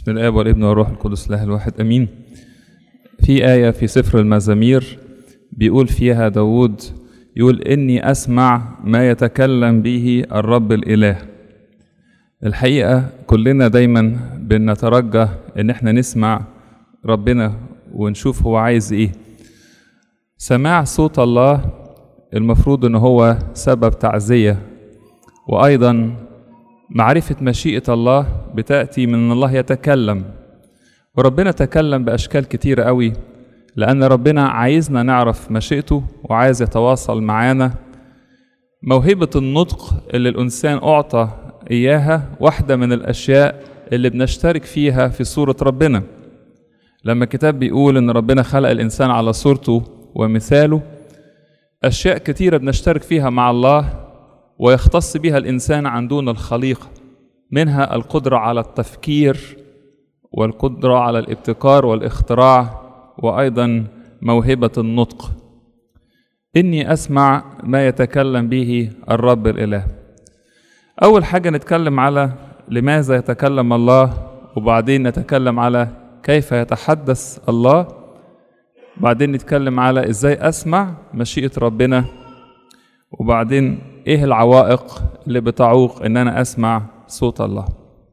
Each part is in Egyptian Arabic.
بسم الآب والابن والروح القدس الله الواحد أمين في آية في سفر المزامير بيقول فيها داود يقول إني أسمع ما يتكلم به الرب الإله الحقيقة كلنا دايما بنترجى إن احنا نسمع ربنا ونشوف هو عايز إيه سماع صوت الله المفروض إن هو سبب تعزية وأيضا معرفة مشيئة الله بتأتي من أن الله يتكلم وربنا تكلم بأشكال كتيرة قوي لأن ربنا عايزنا نعرف مشيئته وعايز يتواصل معانا موهبة النطق اللي الإنسان أعطى إياها واحدة من الأشياء اللي بنشترك فيها في صورة ربنا لما الكتاب بيقول إن ربنا خلق الإنسان على صورته ومثاله أشياء كتيرة بنشترك فيها مع الله ويختص بها الإنسان عن دون الخليقة منها القدرة على التفكير والقدرة على الابتكار والاختراع وأيضا موهبة النطق إني أسمع ما يتكلم به الرب الإله أول حاجة نتكلم على لماذا يتكلم الله وبعدين نتكلم على كيف يتحدث الله بعدين نتكلم على إزاي أسمع مشيئة ربنا وبعدين ايه العوائق اللي بتعوق ان انا اسمع صوت الله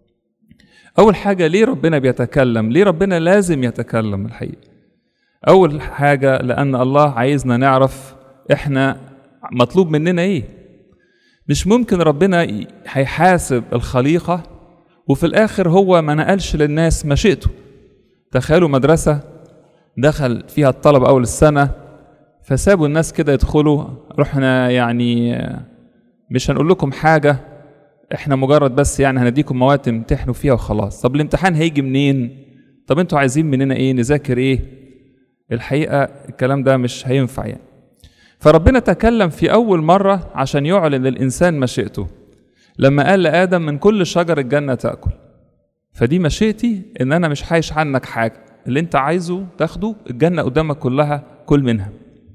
اول حاجه ليه ربنا بيتكلم ليه ربنا لازم يتكلم الحقيقه اول حاجه لان الله عايزنا نعرف احنا مطلوب مننا ايه مش ممكن ربنا هيحاسب الخليقه وفي الاخر هو ما نقلش للناس مشيئته تخيلوا مدرسه دخل فيها الطلبه اول السنه فسابوا الناس كده يدخلوا رحنا يعني مش هنقول لكم حاجة احنا مجرد بس يعني هنديكم مواد تمتحنوا فيها وخلاص طب الامتحان هيجي منين طب انتوا عايزين مننا ايه نذاكر ايه الحقيقة الكلام ده مش هينفع يعني فربنا تكلم في أول مرة عشان يعلن للإنسان مشيئته لما قال لآدم من كل شجر الجنة تأكل فدي مشيئتي إن أنا مش حايش عنك حاجة اللي أنت عايزه تاخده الجنة قدامك كلها كل منها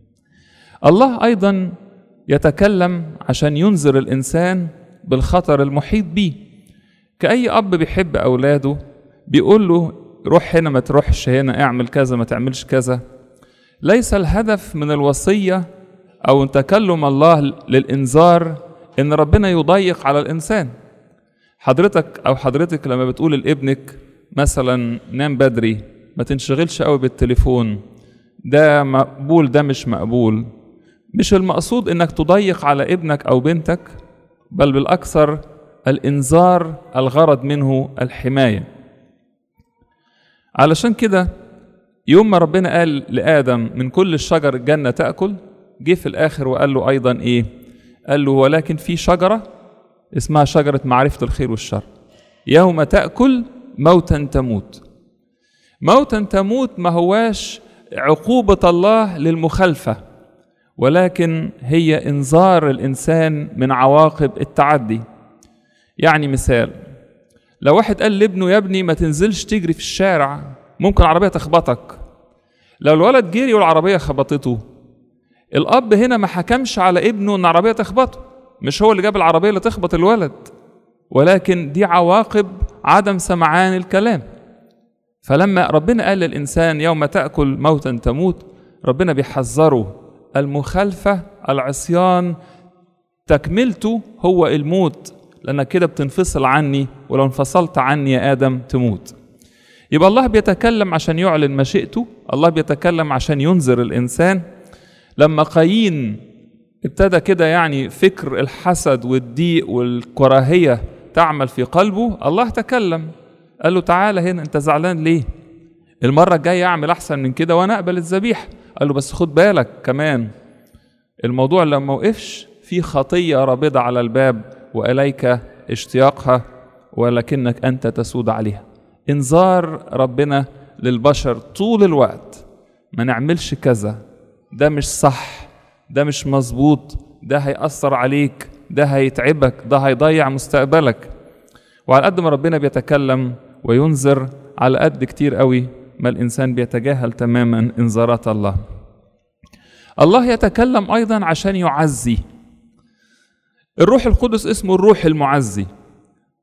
الله أيضا يتكلم عشان ينذر الإنسان بالخطر المحيط بيه كأي أب بيحب أولاده بيقول له روح هنا ما تروحش هنا اعمل كذا ما تعملش كذا ليس الهدف من الوصية أو تكلم الله للإنذار إن ربنا يضيق على الإنسان حضرتك أو حضرتك لما بتقول لابنك مثلا نام بدري ما تنشغلش قوي بالتليفون ده مقبول ده مش مقبول مش المقصود انك تضيق على ابنك او بنتك بل بالاكثر الانذار الغرض منه الحمايه علشان كده يوم ما ربنا قال لادم من كل الشجر الجنه تاكل جه في الاخر وقال له ايضا ايه قال له ولكن في شجره اسمها شجره معرفه الخير والشر يوم تاكل موتا تموت موتا تموت ما هواش عقوبه الله للمخالفه ولكن هي انذار الانسان من عواقب التعدي يعني مثال لو واحد قال لابنه يا ابني ما تنزلش تجري في الشارع ممكن العربيه تخبطك لو الولد جري والعربيه خبطته الاب هنا ما حكمش على ابنه ان العربيه تخبطه مش هو اللي جاب العربيه اللي تخبط الولد ولكن دي عواقب عدم سمعان الكلام فلما ربنا قال للانسان يوم تاكل موتا تموت ربنا بيحذره المخالفة العصيان تكملته هو الموت لأنك كده بتنفصل عني ولو انفصلت عني يا آدم تموت يبقى الله بيتكلم عشان يعلن مشيئته الله بيتكلم عشان ينذر الإنسان لما قايين ابتدى كده يعني فكر الحسد والضيق والكراهية تعمل في قلبه الله تكلم قال له تعالى هنا انت زعلان ليه المرة الجاية اعمل احسن من كده وانا اقبل الذبيحة قال له بس خد بالك كمان الموضوع لما وقفش في خطية رابضة على الباب وإليك اشتياقها ولكنك أنت تسود عليها إنذار ربنا للبشر طول الوقت ما نعملش كذا ده مش صح ده مش مظبوط ده هيأثر عليك ده هيتعبك ده هيضيع مستقبلك وعلى قد ما ربنا بيتكلم وينذر على قد كتير قوي ما الإنسان بيتجاهل تماما إنذارات الله الله يتكلم أيضا عشان يعزي الروح القدس اسمه الروح المعزي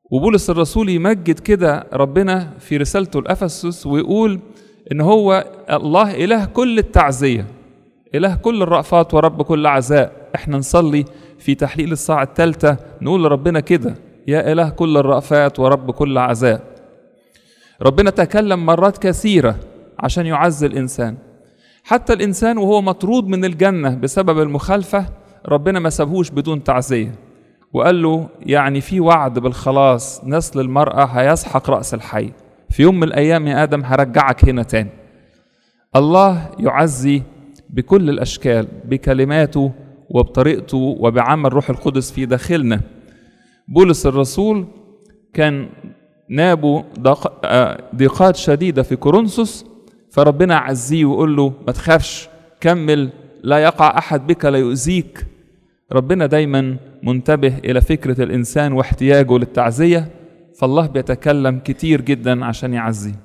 وبولس الرسول يمجد كده ربنا في رسالته لأفسس ويقول إن هو الله إله كل التعزية إله كل الرأفات ورب كل عزاء إحنا نصلي في تحليل الساعة الثالثة نقول لربنا كده يا إله كل الرأفات ورب كل عزاء ربنا تكلم مرات كثيرة عشان يعزي الإنسان حتى الإنسان وهو مطرود من الجنة بسبب المخالفة ربنا ما سابهوش بدون تعزية وقال له يعني في وعد بالخلاص نسل المرأة هيسحق رأس الحي في يوم من الأيام يا آدم هرجعك هنا تاني الله يعزي بكل الأشكال بكلماته وبطريقته وبعمل روح القدس في داخلنا بولس الرسول كان نابه ضيقات شديدة في كورنثوس فربنا عزيه ويقول له ما تخافش كمل لا يقع أحد بك لا يؤذيك ربنا دايما منتبه إلى فكرة الإنسان واحتياجه للتعزية فالله بيتكلم كتير جدا عشان يعزيه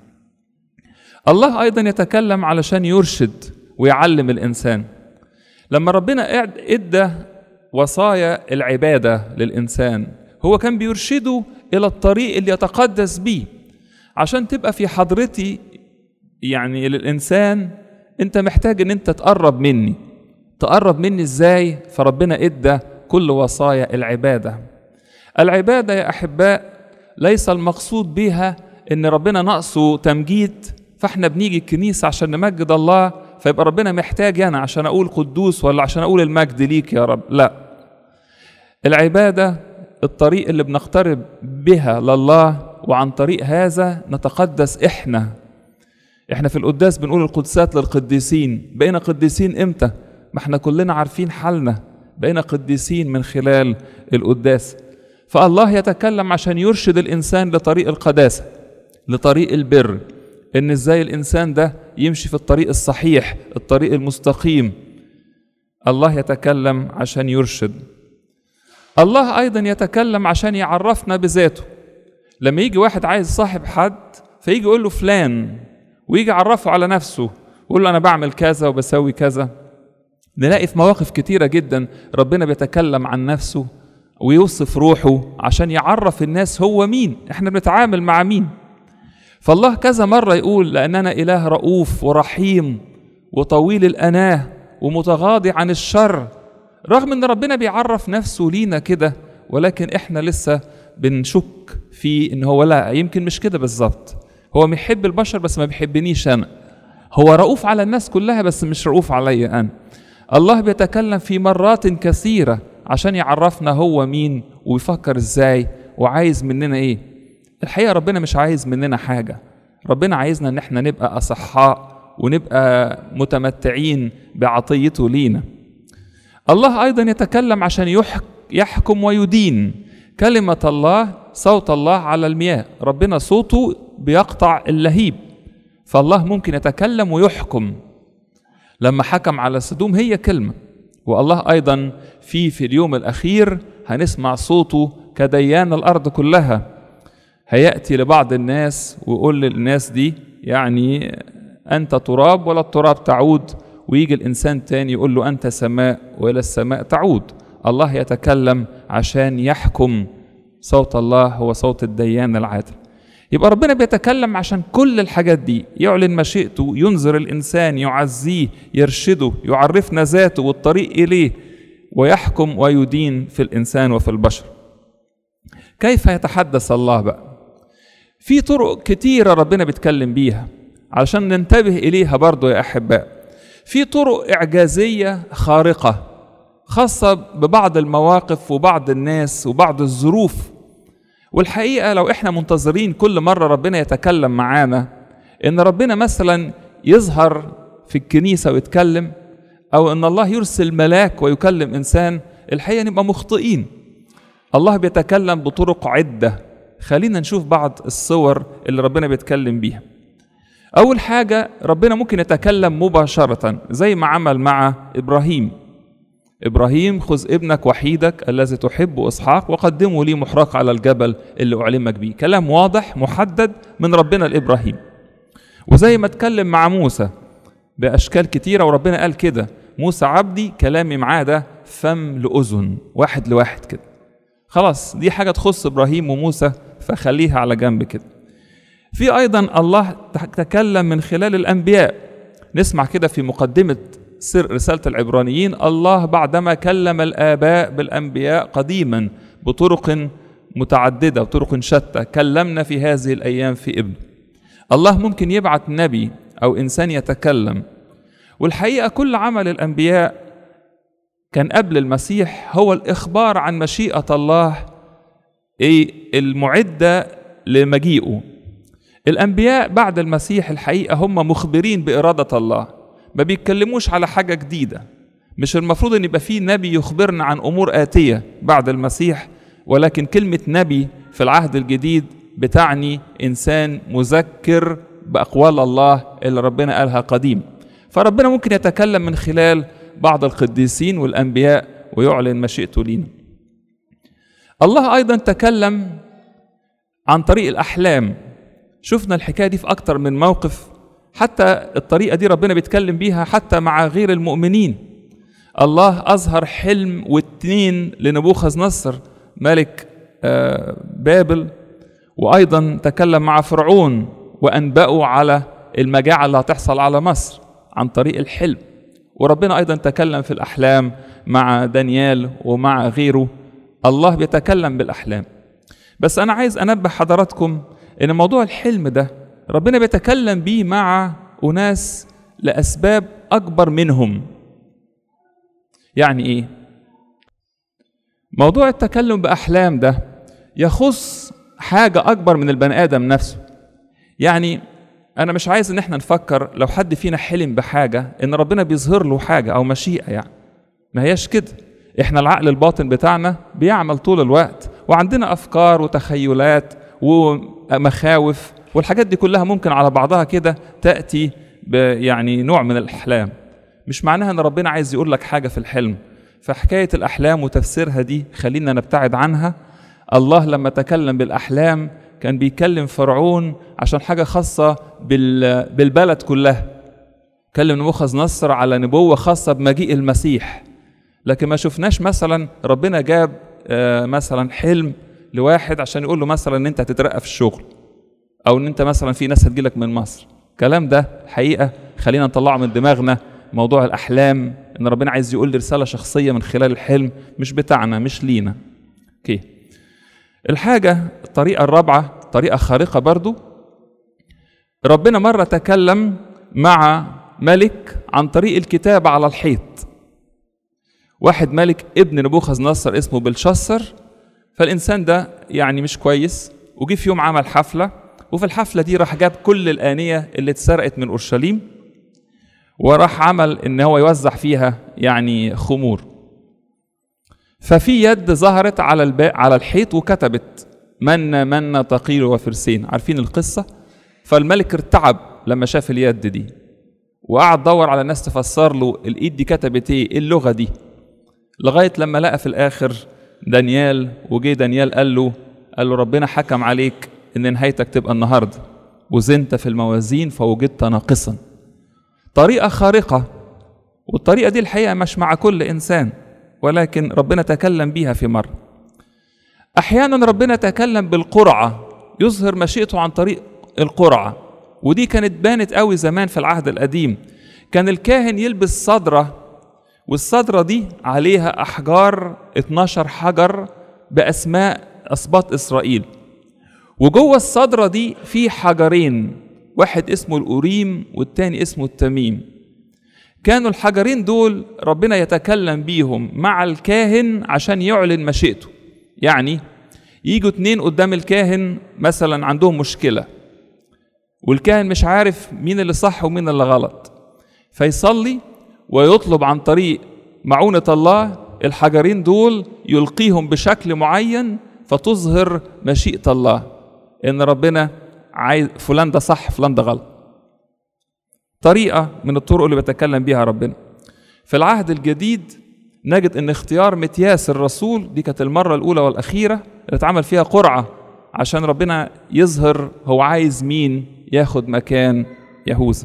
الله أيضا يتكلم علشان يرشد ويعلم الإنسان لما ربنا ادى وصايا العبادة للإنسان هو كان بيرشده إلى الطريق اللي يتقدس بيه عشان تبقى في حضرتي يعني للإنسان أنت محتاج أن أنت تقرب مني تقرب مني إزاي فربنا إدى كل وصايا العبادة العبادة يا أحباء ليس المقصود بها أن ربنا ناقصه تمجيد فاحنا بنيجي الكنيسة عشان نمجد الله فيبقى ربنا محتاج أنا عشان أقول قدوس ولا عشان أقول المجد ليك يا رب لا العبادة الطريق اللي بنقترب بها لله وعن طريق هذا نتقدس احنا احنا في القداس بنقول القدسات للقديسين بقينا قديسين امتى ما احنا كلنا عارفين حالنا بقينا قديسين من خلال القداس فالله يتكلم عشان يرشد الانسان لطريق القداسه لطريق البر ان ازاي الانسان ده يمشي في الطريق الصحيح الطريق المستقيم الله يتكلم عشان يرشد الله ايضا يتكلم عشان يعرفنا بذاته لما يجي واحد عايز صاحب حد فيجي يقول له فلان ويجي يعرفه على نفسه ويقول له انا بعمل كذا وبسوي كذا نلاقي في مواقف كتيره جدا ربنا بيتكلم عن نفسه ويوصف روحه عشان يعرف الناس هو مين احنا بنتعامل مع مين فالله كذا مره يقول لاننا اله رؤوف ورحيم وطويل الاناه ومتغاضي عن الشر رغم ان ربنا بيعرف نفسه لينا كده ولكن احنا لسه بنشك في ان هو لا يمكن مش كده بالظبط هو بيحب البشر بس ما بيحبنيش انا هو رؤوف على الناس كلها بس مش رؤوف عليا انا الله بيتكلم في مرات كثيره عشان يعرفنا هو مين ويفكر ازاي وعايز مننا ايه الحقيقه ربنا مش عايز مننا حاجه ربنا عايزنا ان احنا نبقى اصحاء ونبقى متمتعين بعطيته لينا الله ايضا يتكلم عشان يحكم ويدين كلمه الله صوت الله على المياه ربنا صوته بيقطع اللهيب فالله ممكن يتكلم ويحكم لما حكم على سدوم هي كلمه والله ايضا في في اليوم الاخير هنسمع صوته كديان الارض كلها هياتي لبعض الناس ويقول للناس دي يعني انت تراب ولا التراب تعود ويجي الانسان تاني يقول له انت سماء والى السماء تعود الله يتكلم عشان يحكم صوت الله هو صوت الديان العادل يبقى ربنا بيتكلم عشان كل الحاجات دي يعلن مشيئته ينذر الانسان يعزيه يرشده يعرفنا ذاته والطريق اليه ويحكم ويدين في الانسان وفي البشر كيف يتحدث الله بقى في طرق كتيرة ربنا بيتكلم بيها علشان ننتبه إليها برضو يا أحباء في طرق إعجازية خارقة خاصة ببعض المواقف وبعض الناس وبعض الظروف والحقيقة لو إحنا منتظرين كل مرة ربنا يتكلم معانا إن ربنا مثلا يظهر في الكنيسة ويتكلم أو إن الله يرسل ملاك ويكلم إنسان الحقيقة نبقى مخطئين الله بيتكلم بطرق عدة خلينا نشوف بعض الصور اللي ربنا بيتكلم بيها أول حاجة ربنا ممكن يتكلم مباشرة زي ما عمل مع إبراهيم إبراهيم خذ ابنك وحيدك الذي تحب إسحاق وقدمه لي محرق على الجبل اللي أعلمك به كلام واضح محدد من ربنا لإبراهيم وزي ما اتكلم مع موسى بأشكال كتيرة وربنا قال كده موسى عبدي كلامي معاه ده فم لأذن واحد لواحد كده خلاص دي حاجة تخص إبراهيم وموسى فخليها على جنب كده في ايضا الله تكلم من خلال الانبياء نسمع كده في مقدمه سر رساله العبرانيين الله بعدما كلم الاباء بالانبياء قديما بطرق متعدده وطرق شتى كلمنا في هذه الايام في ابن الله ممكن يبعت نبي او انسان يتكلم والحقيقه كل عمل الانبياء كان قبل المسيح هو الاخبار عن مشيئه الله ايه المعده لمجيئه الانبياء بعد المسيح الحقيقه هم مخبرين باراده الله ما بيتكلموش على حاجه جديده مش المفروض ان يبقى في نبي يخبرنا عن امور اتيه بعد المسيح ولكن كلمه نبي في العهد الجديد بتعني انسان مذكر باقوال الله اللي ربنا قالها قديم فربنا ممكن يتكلم من خلال بعض القديسين والانبياء ويعلن مشيئته لينا الله ايضا تكلم عن طريق الاحلام شفنا الحكايه دي في اكتر من موقف حتى الطريقه دي ربنا بيتكلم بيها حتى مع غير المؤمنين الله اظهر حلم واتنين لنبوخذ نصر ملك بابل وايضا تكلم مع فرعون وانبأوا على المجاعه اللي هتحصل على مصر عن طريق الحلم وربنا ايضا تكلم في الاحلام مع دانيال ومع غيره الله بيتكلم بالاحلام بس انا عايز انبه حضراتكم ان موضوع الحلم ده ربنا بيتكلم بيه مع اناس لاسباب اكبر منهم يعني ايه موضوع التكلم باحلام ده يخص حاجه اكبر من البني ادم نفسه يعني انا مش عايز ان احنا نفكر لو حد فينا حلم بحاجه ان ربنا بيظهر له حاجه او مشيئه يعني ما هياش كده احنا العقل الباطن بتاعنا بيعمل طول الوقت وعندنا افكار وتخيلات ومخاوف والحاجات دي كلها ممكن على بعضها كده تاتي يعني نوع من الاحلام مش معناها ان ربنا عايز يقول لك حاجه في الحلم فحكايه الاحلام وتفسيرها دي خلينا نبتعد عنها الله لما تكلم بالاحلام كان بيكلم فرعون عشان حاجه خاصه بالبلد كلها كلم نبوخذ نصر على نبوه خاصه بمجيء المسيح لكن ما شفناش مثلا ربنا جاب مثلا حلم لواحد عشان يقول له مثلا ان انت هتترقى في الشغل او ان انت مثلا في ناس هتجيلك من مصر الكلام ده الحقيقه خلينا نطلعه من دماغنا موضوع الاحلام ان ربنا عايز يقول لي رساله شخصيه من خلال الحلم مش بتاعنا مش لينا اوكي الحاجه الطريقه الرابعه طريقه خارقه برضو ربنا مره تكلم مع ملك عن طريق الكتابه على الحيط واحد ملك ابن نبوخذ نصر اسمه بلشسر فالإنسان ده يعني مش كويس وجي في يوم عمل حفلة وفي الحفلة دي راح جاب كل الآنية اللي اتسرقت من أورشليم وراح عمل إن هو يوزع فيها يعني خمور ففي يد ظهرت على الباء على الحيط وكتبت من من تقيل وفرسين عارفين القصة فالملك ارتعب لما شاف اليد دي وقعد دور على ناس تفسر له الايد دي كتبت ايه اللغة دي لغاية لما لقى في الآخر دانيال وجي دانيال قال له قال له ربنا حكم عليك ان نهايتك تبقى النهارده وزنت في الموازين فوجدت ناقصا طريقه خارقه والطريقه دي الحقيقه مش مع كل انسان ولكن ربنا تكلم بيها في مره احيانا ربنا تكلم بالقرعه يظهر مشيئته عن طريق القرعه ودي كانت بانت قوي زمان في العهد القديم كان الكاهن يلبس صدره والصدرة دي عليها أحجار 12 حجر بأسماء أسباط إسرائيل وجوه الصدرة دي في حجرين واحد اسمه الأوريم والتاني اسمه التميم كانوا الحجرين دول ربنا يتكلم بيهم مع الكاهن عشان يعلن مشيئته يعني يجوا اتنين قدام الكاهن مثلا عندهم مشكلة والكاهن مش عارف مين اللي صح ومين اللي غلط فيصلي ويطلب عن طريق معونة الله الحجرين دول يلقيهم بشكل معين فتظهر مشيئة الله إن ربنا عايز فلان ده صح فلان ده غلط طريقة من الطرق اللي بيتكلم بيها ربنا في العهد الجديد نجد ان اختيار متياس الرسول دي كانت المرة الأولى والأخيرة اللي اتعمل فيها قرعة عشان ربنا يظهر هو عايز مين ياخد مكان يهوذا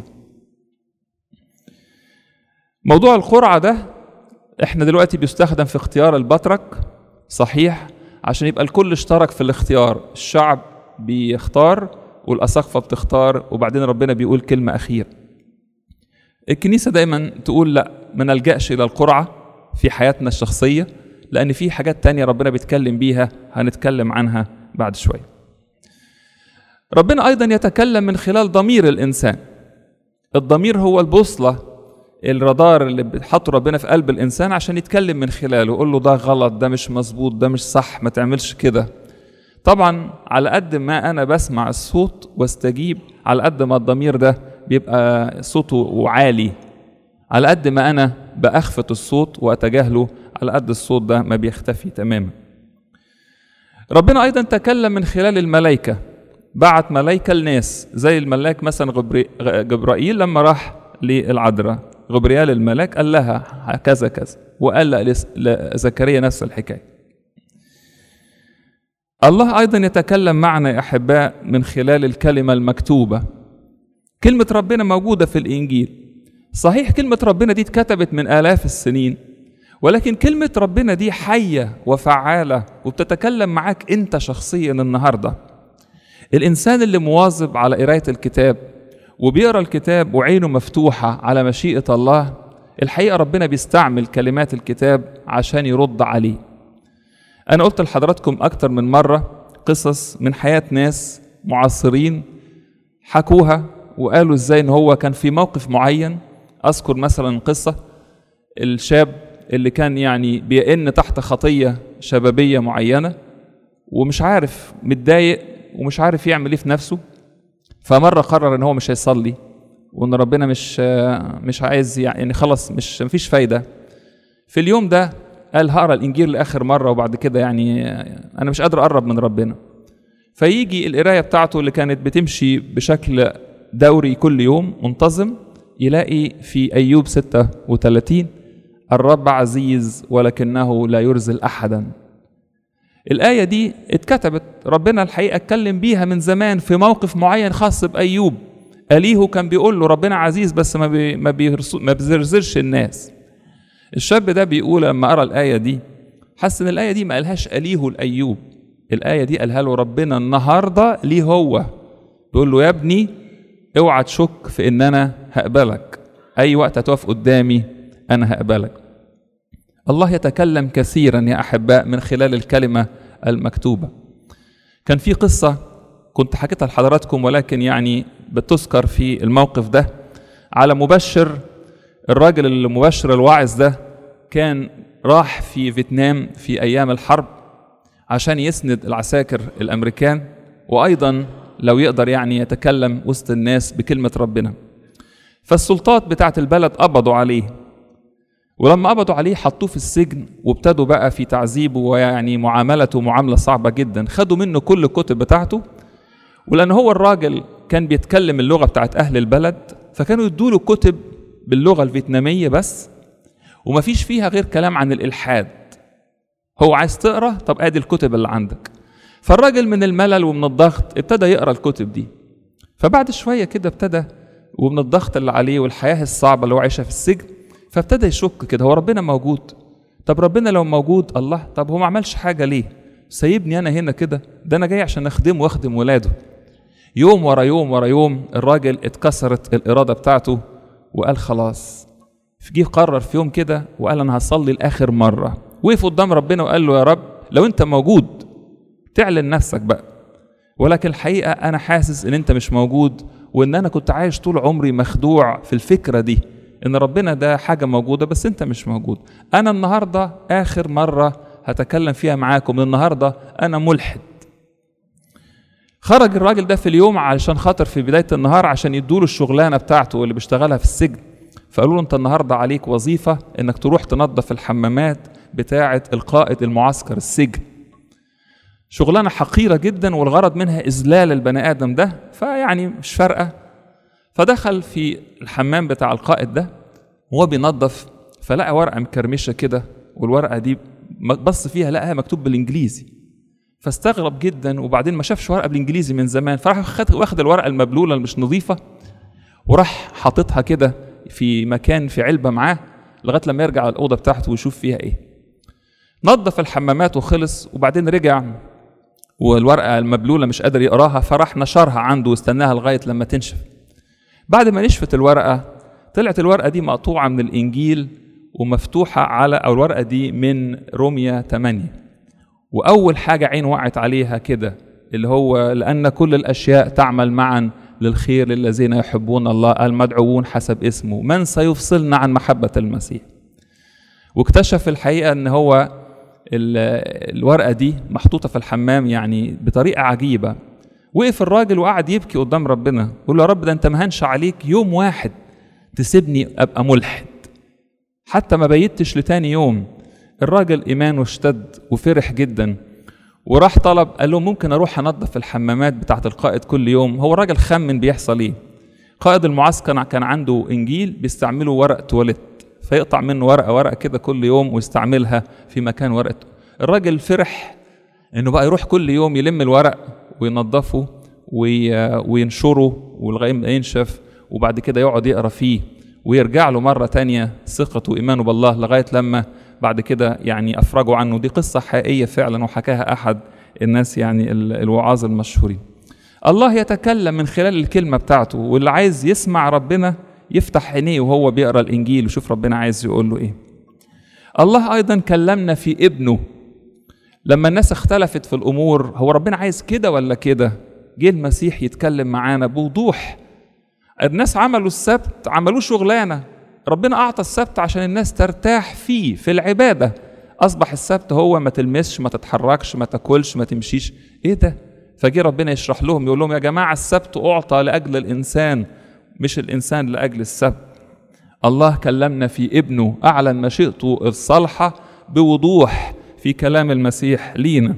موضوع القرعة ده احنا دلوقتي بيستخدم في اختيار البطرك صحيح عشان يبقى الكل اشترك في الاختيار الشعب بيختار والأساقفة بتختار وبعدين ربنا بيقول كلمة أخيرة الكنيسة دايما تقول لا ما نلجأش إلى القرعة في حياتنا الشخصية لأن في حاجات تانية ربنا بيتكلم بيها هنتكلم عنها بعد شوية ربنا أيضا يتكلم من خلال ضمير الإنسان الضمير هو البوصلة الرادار اللي بيحطه ربنا في قلب الإنسان عشان يتكلم من خلاله يقول له ده غلط ده مش مظبوط ده مش صح ما تعملش كده طبعا على قد ما أنا بسمع الصوت واستجيب على قد ما الضمير ده بيبقى صوته عالي على قد ما أنا بأخفت الصوت وأتجاهله على قد الصوت ده ما بيختفي تماما ربنا أيضا تكلم من خلال الملائكة بعت ملائكة لناس زي الملاك مثلا غبري- جبرائيل لما راح للعذراء غبريال الملاك قال لها كذا كذا وقال لس- لزكريا نفس الحكاية الله أيضا يتكلم معنا يا أحباء من خلال الكلمة المكتوبة كلمة ربنا موجودة في الإنجيل صحيح كلمة ربنا دي اتكتبت من آلاف السنين ولكن كلمة ربنا دي حية وفعالة وبتتكلم معاك أنت شخصيا النهاردة الإنسان اللي مواظب على قراية الكتاب وبيقرأ الكتاب وعينه مفتوحة على مشيئة الله الحقيقة ربنا بيستعمل كلمات الكتاب عشان يرد عليه أنا قلت لحضراتكم أكتر من مرة قصص من حياة ناس معاصرين حكوها وقالوا ازاي ان هو كان في موقف معين اذكر مثلا قصه الشاب اللي كان يعني بيئن تحت خطيه شبابيه معينه ومش عارف متضايق ومش عارف يعمل ايه في نفسه فمره قرر ان هو مش هيصلي وان ربنا مش مش عايز يعني خلاص مش مفيش فايده في اليوم ده قال هقرا الانجيل لاخر مره وبعد كده يعني انا مش قادر اقرب من ربنا فيجي القرايه بتاعته اللي كانت بتمشي بشكل دوري كل يوم منتظم يلاقي في ايوب 36 الرب عزيز ولكنه لا يرزل احدا الآية دي اتكتبت ربنا الحقيقة اتكلم بيها من زمان في موقف معين خاص بأيوب أليهو كان بيقول له ربنا عزيز بس ما بي ما, بيرسو ما بيزرزرش الناس الشاب ده بيقول لما قرأ الآية دي حس إن الآية دي ما قالهاش أليهو لأيوب الآية دي قالها له ربنا النهاردة ليه هو بيقول له يا ابني اوعى تشك في ان انا هقبلك اي وقت هتقف قدامي انا هقبلك الله يتكلم كثيرا يا احباء من خلال الكلمه المكتوبه كان في قصه كنت حكيتها لحضراتكم ولكن يعني بتذكر في الموقف ده على مبشر الراجل اللي مبشر الواعظ ده كان راح في فيتنام في ايام الحرب عشان يسند العساكر الامريكان وايضا لو يقدر يعني يتكلم وسط الناس بكلمة ربنا فالسلطات بتاعت البلد قبضوا عليه ولما قبضوا عليه حطوه في السجن وابتدوا بقى في تعذيبه ويعني معاملته معاملة صعبة جدا خدوا منه كل الكتب بتاعته ولأن هو الراجل كان بيتكلم اللغة بتاعت أهل البلد فكانوا يدوا له كتب باللغة الفيتنامية بس ومفيش فيها غير كلام عن الإلحاد هو عايز تقرأ طب ادي الكتب اللي عندك فالراجل من الملل ومن الضغط ابتدى يقرا الكتب دي فبعد شويه كده ابتدى ومن الضغط اللي عليه والحياه الصعبه اللي هو عايشها في السجن فابتدى يشك كده هو ربنا موجود طب ربنا لو موجود الله طب هو ما عملش حاجه ليه سايبني انا هنا كده ده انا جاي عشان اخدمه واخدم ولاده يوم ورا يوم ورا يوم الراجل اتكسرت الاراده بتاعته وقال خلاص جه قرر في يوم كده وقال انا هصلي لاخر مره وقف قدام ربنا وقال له يا رب لو انت موجود تعلن نفسك بقى ولكن الحقيقة أنا حاسس إن أنت مش موجود وإن أنا كنت عايش طول عمري مخدوع في الفكرة دي إن ربنا ده حاجة موجودة بس أنت مش موجود أنا النهاردة آخر مرة هتكلم فيها معاكم النهاردة أنا ملحد خرج الراجل ده في اليوم علشان خاطر في بداية النهار عشان يدوله الشغلانة بتاعته اللي بيشتغلها في السجن فقالوا له أنت النهاردة عليك وظيفة إنك تروح تنظف الحمامات بتاعة القائد المعسكر السجن شغلانه حقيره جدا والغرض منها اذلال البني ادم ده فيعني مش فارقه فدخل في الحمام بتاع القائد ده وهو بينظف فلقى ورقه مكرمشه كده والورقه دي بص فيها لقاها مكتوب بالانجليزي فاستغرب جدا وبعدين ما شافش ورقه بالانجليزي من زمان فراح خد واخد الورقه المبلوله اللي مش نظيفه وراح حاططها كده في مكان في علبه معاه لغايه لما يرجع الاوضه بتاعته ويشوف فيها ايه نظف الحمامات وخلص وبعدين رجع والورقه المبلوله مش قادر يقراها فراح نشرها عنده واستناها لغايه لما تنشف بعد ما نشفت الورقه طلعت الورقه دي مقطوعه من الانجيل ومفتوحه على او الورقه دي من روميا 8 واول حاجه عين وقعت عليها كده اللي هو لان كل الاشياء تعمل معا للخير للذين يحبون الله المدعوون حسب اسمه من سيفصلنا عن محبه المسيح واكتشف الحقيقه ان هو الورقه دي محطوطه في الحمام يعني بطريقه عجيبه وقف الراجل وقعد يبكي قدام ربنا يقول له يا رب ده انت مهنش عليك يوم واحد تسيبني ابقى ملحد حتى ما بيتش لتاني يوم الراجل ايمانه اشتد وفرح جدا وراح طلب قال له ممكن اروح انظف الحمامات بتاعه القائد كل يوم هو الراجل خمن بيحصل ايه قائد المعسكر كان عنده انجيل بيستعمله ورق تواليت فيقطع منه ورقه ورقه كده كل يوم ويستعملها في مكان ورقته الراجل فرح انه بقى يروح كل يوم يلم الورق وينظفه وينشره ولغايه ما ينشف وبعد كده يقعد يقرا فيه ويرجع له مرة تانية ثقته وإيمانه بالله لغاية لما بعد كده يعني أفرجوا عنه دي قصة حقيقية فعلا وحكاها أحد الناس يعني الوعاظ المشهورين الله يتكلم من خلال الكلمة بتاعته واللي عايز يسمع ربنا يفتح عينيه وهو بيقرا الانجيل ويشوف ربنا عايز يقول له ايه الله ايضا كلمنا في ابنه لما الناس اختلفت في الامور هو ربنا عايز كده ولا كده جه المسيح يتكلم معانا بوضوح الناس عملوا السبت عملوه شغلانه ربنا اعطى السبت عشان الناس ترتاح فيه في العباده اصبح السبت هو ما تلمسش ما تتحركش ما تاكلش ما تمشيش ايه ده فجه ربنا يشرح لهم يقول لهم يا جماعه السبت اعطى لاجل الانسان مش الانسان لاجل السبت الله كلمنا في ابنه اعلن مشيئته الصالحه بوضوح في كلام المسيح لينا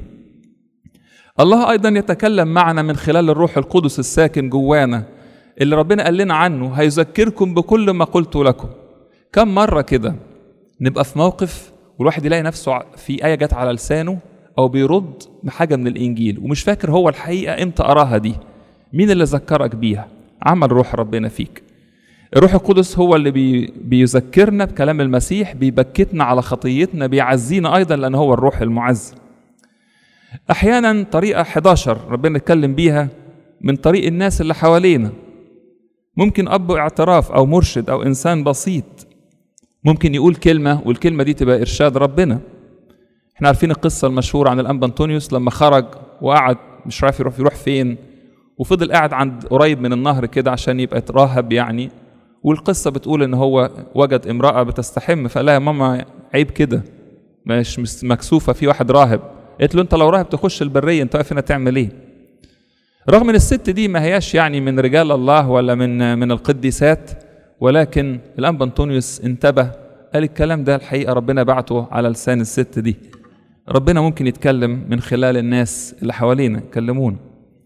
الله ايضا يتكلم معنا من خلال الروح القدس الساكن جوانا اللي ربنا قال لنا عنه هيذكركم بكل ما قلت لكم كم مره كده نبقى في موقف والواحد يلاقي نفسه في ايه جت على لسانه او بيرد بحاجه من الانجيل ومش فاكر هو الحقيقه امتى قراها دي مين اللي ذكرك بيها عمل روح ربنا فيك الروح القدس هو اللي بي بيذكرنا بكلام المسيح بيبكتنا على خطيتنا بيعزينا ايضا لان هو الروح المعز احيانا طريقه 11 ربنا يتكلم بيها من طريق الناس اللي حوالينا ممكن اب اعتراف او مرشد او انسان بسيط ممكن يقول كلمه والكلمه دي تبقى ارشاد ربنا احنا عارفين القصه المشهوره عن الانبا انطونيوس لما خرج وقعد مش عارف يروح يروح فين وفضل قاعد عند قريب من النهر كده عشان يبقى راهب يعني والقصة بتقول إن هو وجد امرأة بتستحم فقال لها يا ماما عيب كده مش مكسوفة في واحد راهب قالت له أنت لو راهب تخش البرية أنت واقف هنا تعمل إيه؟ رغم إن الست دي ما هياش يعني من رجال الله ولا من من القديسات ولكن الأنبا أنطونيوس انتبه قال الكلام ده الحقيقة ربنا بعته على لسان الست دي ربنا ممكن يتكلم من خلال الناس اللي حوالينا يكلمونا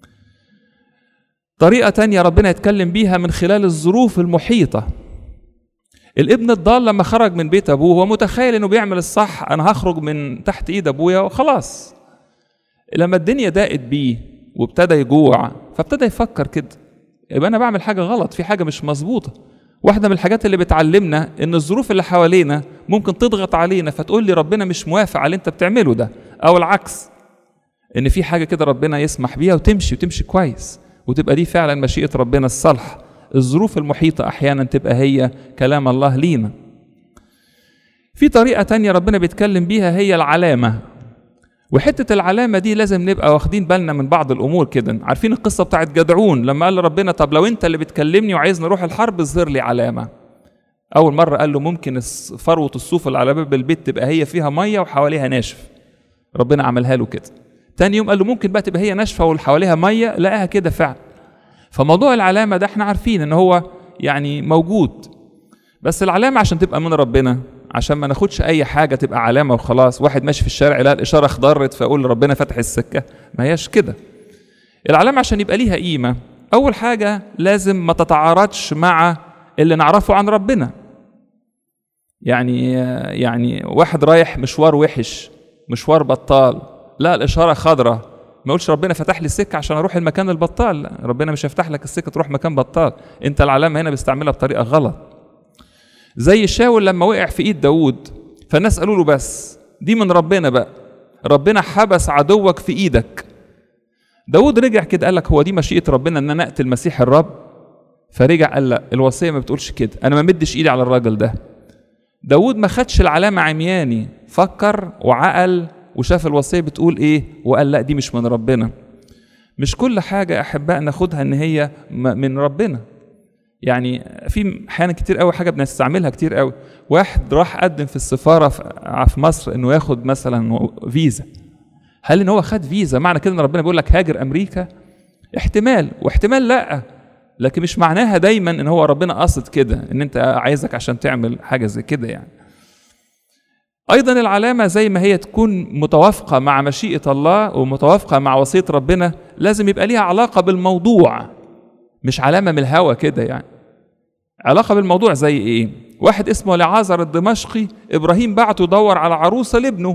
طريقة تانية ربنا يتكلم بيها من خلال الظروف المحيطة الابن الضال لما خرج من بيت ابوه هو متخيل انه بيعمل الصح انا هخرج من تحت ايد ابويا وخلاص لما الدنيا ضاقت بيه وابتدى يجوع فابتدى يفكر كده يبقى انا بعمل حاجه غلط في حاجه مش مظبوطه واحده من الحاجات اللي بتعلمنا ان الظروف اللي حوالينا ممكن تضغط علينا فتقول لي ربنا مش موافق على اللي انت بتعمله ده او العكس ان في حاجه كده ربنا يسمح بيها وتمشي وتمشي كويس وتبقى دي فعلا مشيئة ربنا الصالحة الظروف المحيطة أحيانا تبقى هي كلام الله لينا في طريقة تانية ربنا بيتكلم بيها هي العلامة وحتة العلامة دي لازم نبقى واخدين بالنا من بعض الأمور كده عارفين القصة بتاعت جدعون لما قال لربنا طب لو أنت اللي بتكلمني وعايز نروح الحرب اظهر لي علامة أول مرة قال له ممكن فروة الصوف اللي على باب البيت تبقى هي فيها مية وحواليها ناشف ربنا عملها له كده تاني يوم قال له ممكن بقى تبقى هي ناشفه واللي حواليها ميه لقاها كده فعلا فموضوع العلامه ده احنا عارفين ان هو يعني موجود بس العلامه عشان تبقى من ربنا عشان ما ناخدش اي حاجه تبقى علامه وخلاص واحد ماشي في الشارع يلاقي الاشاره اخضرت فيقول ربنا فتح السكه ما هياش كده العلامه عشان يبقى ليها قيمه اول حاجه لازم ما تتعارضش مع اللي نعرفه عن ربنا يعني يعني واحد رايح مشوار وحش مشوار بطال لا الاشاره خضراء ما يقولش ربنا فتح لي السكه عشان اروح المكان البطال لا ربنا مش هيفتح لك السكه تروح مكان بطال انت العلامه هنا بيستعملها بطريقه غلط زي شاول لما وقع في ايد داوود فالناس قالوا له بس دي من ربنا بقى ربنا حبس عدوك في ايدك داود رجع كده قال لك هو دي مشيئة ربنا ان انا اقتل مسيح الرب فرجع قال لا الوصية ما بتقولش كده انا ما مدش ايدي على الراجل ده داود ما خدش العلامة عمياني فكر وعقل وشاف الوصية بتقول ايه وقال لا دي مش من ربنا مش كل حاجة يا أحباء ناخدها إن هي من ربنا يعني في أحيانا كتير قوي حاجة بنستعملها كتير قوي واحد راح قدم في السفارة في مصر إنه ياخد مثلا فيزا هل إن هو خد فيزا معنى كده إن ربنا بيقول لك هاجر أمريكا احتمال واحتمال لأ لكن مش معناها دايما إن هو ربنا قاصد كده إن أنت عايزك عشان تعمل حاجة زي كده يعني ايضا العلامه زي ما هي تكون متوافقه مع مشيئه الله ومتوافقه مع وصيه ربنا لازم يبقى ليها علاقه بالموضوع مش علامه من الهوى كده يعني علاقه بالموضوع زي ايه واحد اسمه لعازر الدمشقي ابراهيم بعته يدور على عروسه لابنه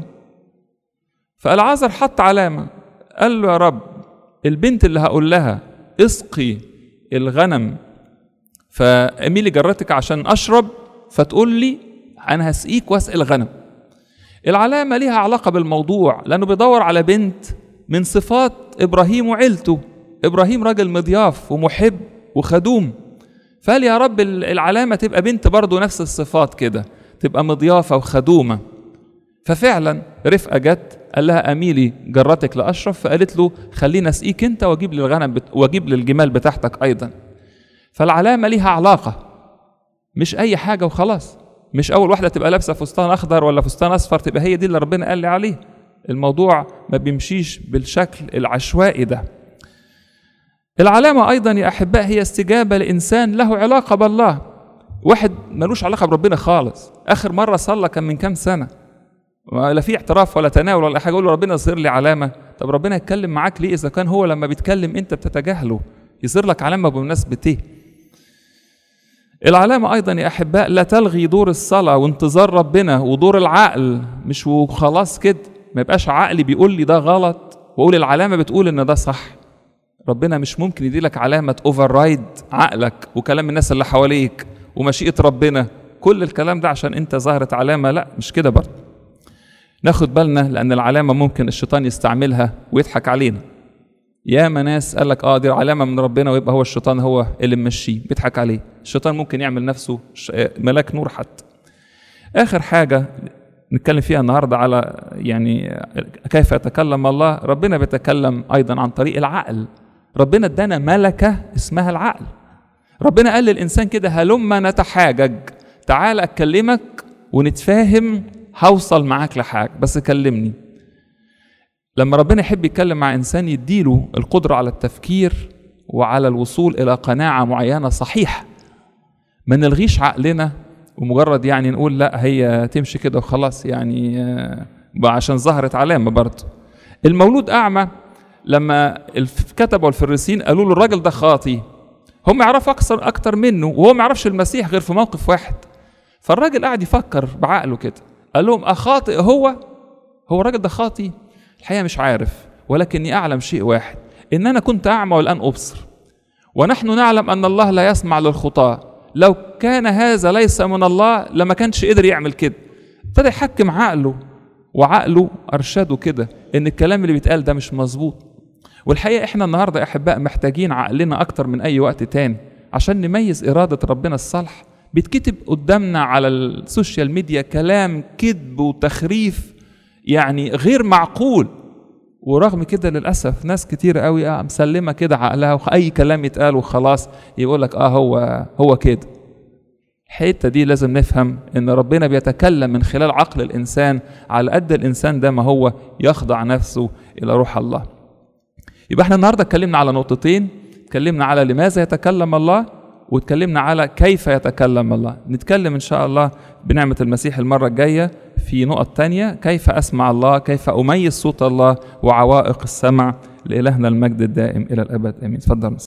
فالعازر حط علامه قال له يا رب البنت اللي هقول لها اسقي الغنم فاميلي جرتك عشان اشرب فتقول لي انا هسقيك واسقي الغنم العلامة ليها علاقة بالموضوع لأنه بيدور على بنت من صفات إبراهيم وعيلته إبراهيم راجل مضياف ومحب وخدوم فقال يا رب العلامة تبقى بنت برضه نفس الصفات كده تبقى مضيافة وخدومة ففعلا رفقة جت قال لها أميلي جرتك لأشرف فقالت له خليني أسقيك أنت وأجيب للغنم بت... وأجيب للجمال بتاعتك أيضا فالعلامة ليها علاقة مش أي حاجة وخلاص مش اول واحده تبقى لابسه فستان اخضر ولا فستان اصفر تبقى هي دي اللي ربنا قال لي عليه الموضوع ما بيمشيش بالشكل العشوائي ده العلامه ايضا يا احباء هي استجابه لانسان له علاقه بالله واحد ملوش علاقه بربنا خالص اخر مره صلى كان من كام سنه لا في اعتراف ولا تناول ولا حاجه يقول له ربنا يصير لي علامه طب ربنا يتكلم معاك ليه اذا كان هو لما بيتكلم انت بتتجاهله يصير لك علامه بمناسبه ايه العلامة أيضا يا أحباء لا تلغي دور الصلاة وانتظار ربنا ودور العقل مش وخلاص كده ما يبقاش عقلي بيقول لي ده غلط وأقول العلامة بتقول إن ده صح ربنا مش ممكن يديلك علامة اوفر رايد عقلك وكلام الناس اللي حواليك ومشيئة ربنا كل الكلام ده عشان انت ظهرت علامة لا مش كده برضه ناخد بالنا لأن العلامة ممكن الشيطان يستعملها ويضحك علينا ياما ناس قال لك اه دي علامه من ربنا ويبقى هو الشيطان هو اللي ممشيه بيضحك عليه الشيطان ممكن يعمل نفسه ملاك نور حتى اخر حاجه نتكلم فيها النهارده على يعني كيف يتكلم الله ربنا بيتكلم ايضا عن طريق العقل ربنا ادانا ملكه اسمها العقل ربنا قال للانسان كده هلما نتحاجج تعال اكلمك ونتفاهم هوصل معاك لحاجه بس كلمني لما ربنا يحب يتكلم مع انسان يديله القدره على التفكير وعلى الوصول الى قناعه معينه صحيحه ما نلغيش عقلنا ومجرد يعني نقول لا هي تمشي كده وخلاص يعني عشان ظهرت علامه برضه المولود اعمى لما الكتبه والفريسين قالوا له الراجل ده خاطي هم يعرفوا اكثر اكتر منه وهو ما يعرفش المسيح غير في موقف واحد فالراجل قاعد يفكر بعقله كده قال لهم اخاطئ هو هو الراجل ده خاطي الحقيقه مش عارف ولكني اعلم شيء واحد ان انا كنت اعمى والان ابصر ونحن نعلم ان الله لا يسمع للخطاه لو كان هذا ليس من الله لما كانش قدر يعمل كده ابتدى يحكم عقله وعقله ارشده كده ان الكلام اللي بيتقال ده مش مظبوط والحقيقه احنا النهارده يا احباء محتاجين عقلنا اكتر من اي وقت تاني عشان نميز اراده ربنا الصالحه بيتكتب قدامنا على السوشيال ميديا كلام كذب وتخريف يعني غير معقول ورغم كده للاسف ناس كتير قوي آه مسلمه كده عقلها واي كلام يتقال وخلاص يقول لك اه هو هو كده الحته دي لازم نفهم ان ربنا بيتكلم من خلال عقل الانسان على قد الانسان ده ما هو يخضع نفسه الى روح الله يبقى احنا النهارده اتكلمنا على نقطتين اتكلمنا على لماذا يتكلم الله واتكلمنا على كيف يتكلم الله نتكلم ان شاء الله بنعمه المسيح المره الجايه في نقط تانية كيف أسمع الله كيف أميز صوت الله وعوائق السمع لإلهنا المجد الدائم إلى الأبد آمين تفضل